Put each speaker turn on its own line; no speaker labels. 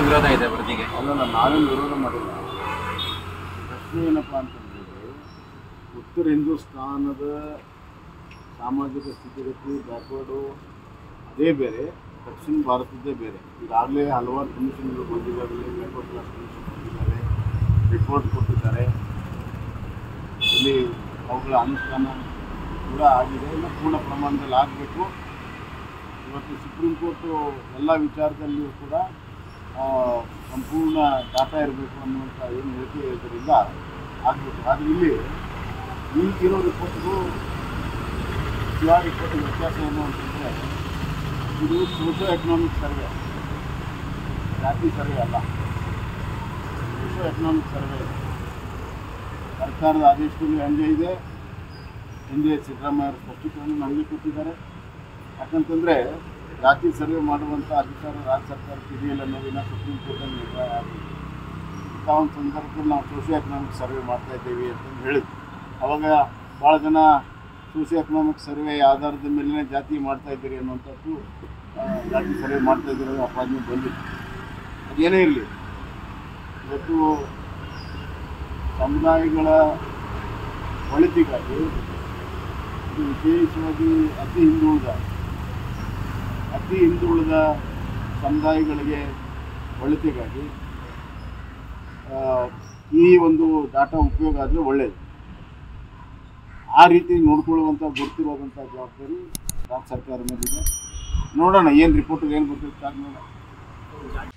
ವಿರೋಧ ಇದೆ ವರದಿಗೆ
ಅಲ್ಲಲ್ಲ ನಾವೇನು ವಿರೋಧ ಮಾಡಿಲ್ಲ ಪ್ರಶ್ನೆ ಏನಪ್ಪ ಅಂತಂದ್ರೆ ಉತ್ತರ ಹಿಂದೂಸ್ತಾನದ ಸಾಮಾಜಿಕ ಸ್ಥಿತಿಗತಿ ಬ್ಯಾಕ್ವರ್ಡು ಅದೇ ಬೇರೆ ದಕ್ಷಿಣ ಭಾರತದ್ದೇ ಬೇರೆ ಈಗಾಗಲೇ ಹಲವಾರು ಕಮಿಷನ್ಗಳು ಬಂದಿದ್ದಾವೆ ಬ್ಯಾಕ್ವರ್ಡ್ ಕ್ಲಾಸ್ ಕಮಿಷನ್ ಬಂದಿದ್ದಾರೆ ರಿಪೋರ್ಟ್ ಕೊಟ್ಟಿದ್ದಾರೆ ಇಲ್ಲಿ ಅವುಗಳ ಅನುಷ್ಠಾನ ಕೂಡ ಆಗಿದೆ ಇನ್ನು ಪೂರ್ಣ ಪ್ರಮಾಣದಲ್ಲಿ ಆಗಬೇಕು ಇವತ್ತು ಸುಪ್ರೀಂ ಕೋರ್ಟು ಎಲ್ಲ ವಿಚಾರದಲ್ಲಿಯೂ ಕೂಡ ಆ, ಸಂಪೂರ್ಣ ಡಾಟಾ ಇರಬೇಕು ಅನ್ನುವಂಥ ಏನು ಹೇಳಿಕೆ ಇರೋದ್ರಿಂದ ಆಗಬೇಕು ಆದರೆ ಇಲ್ಲಿ ಈಗಿರೋ ರಿಪೋರ್ಟ್ಗೂ ಶಿವಾ ರಿಪೋರ್ಟ್ ವ್ಯತ್ಯಾಸ ಏನು ಅಂತಂದರೆ ಇದು ಸೋಷೋ ಎಕನಾಮಿಕ್ ಸರ್ವೆ ಜಾತಿ ಸರ್ವೆ ಅಲ್ಲ ಸೋಷೋ ಎಕನಾಮಿಕ್ ಸರ್ವೆ ಇದೆ ಸರ್ಕಾರದ ಆದೇಶದಲ್ಲಿ ಹಂಗೆ ಇದೆ ಹಿಂದೆ ಸಿದ್ದರಾಮಯ್ಯ ಅವರು ಸ್ಪಷ್ಟೀಕರಣ ನಮಗೆ ಕೊಟ್ಟಿದ್ದಾರೆ ಯಾಕಂತಂದರೆ ಜಾತಿ ಸರ್ವೆ ಮಾಡುವಂಥ ಅಧಿಕಾರ ರಾಜ್ಯ ಸರ್ಕಾರಕ್ಕೆ ಇದೆಯಲ್ಲ ಅನ್ನೋದನ್ನ ಸುಪ್ರೀಂ ಕೋರ್ಟಲ್ಲಿ ನಿರ್ಣಯ ಆಗಿದೆ ಇಂಥ ಒಂದು ಸಂದರ್ಭದಲ್ಲಿ ನಾವು ಸೋಷಿಯೋ ಎಕನಾಮಿಕ್ ಸರ್ವೆ ಮಾಡ್ತಾ ಇದ್ದೀವಿ ಅಂತಂದು ಹೇಳಿದ್ವಿ ಅವಾಗ ಭಾಳ ಜನ ಸೋಷಿಯೋ ಎಕನಾಮಿಕ್ ಸರ್ವೆ ಆಧಾರದ ಮೇಲೆ ಜಾತಿ ಮಾಡ್ತಾ ಇದ್ದೀರಿ ಅನ್ನುವಂಥದ್ದು ಆ, ಜಾತಿ ಸರ್ವೆ ಮಾಡ್ತಾ ಇದ್ದೀರೋ ಅಪಾದನೆ ಬಂದಿತ್ತು ಅದೇನೇ ಇರಲಿ ಇವತ್ತು ಸಮುದಾಯಗಳ ಒಳಿತಿಗಾಗಿ ಇದು ವಿಶೇಷವಾಗಿ ಅತಿ ಹಿಂದುಳಿದ ಅತಿ ಹಿಂದುಳಿದ ಸಮುದಾಯಗಳಿಗೆ ಒಳಿತಿಗಾಗಿ ಆ, ಈ ಒಂದು ಡಾಟಾ ಉಪಯೋಗ ಆದರೆ ಒಳ್ಳೆಯದು ಆ ರೀತಿ ನೋಡ್ಕೊಳ್ಳುವಂಥ ಗೊತ್ತಿರುವಂಥ ಜವಾಬ್ದಾರಿ ರಾಜ್ಯ ಸರ್ಕಾರ ಮೇಲಿದೆ ನೋಡೋಣ ಏನು ರಿಪೋರ್ಟ್ ಏನು ಬರ್ತಿರ್ತಾರೆ ನೋಡೋಣ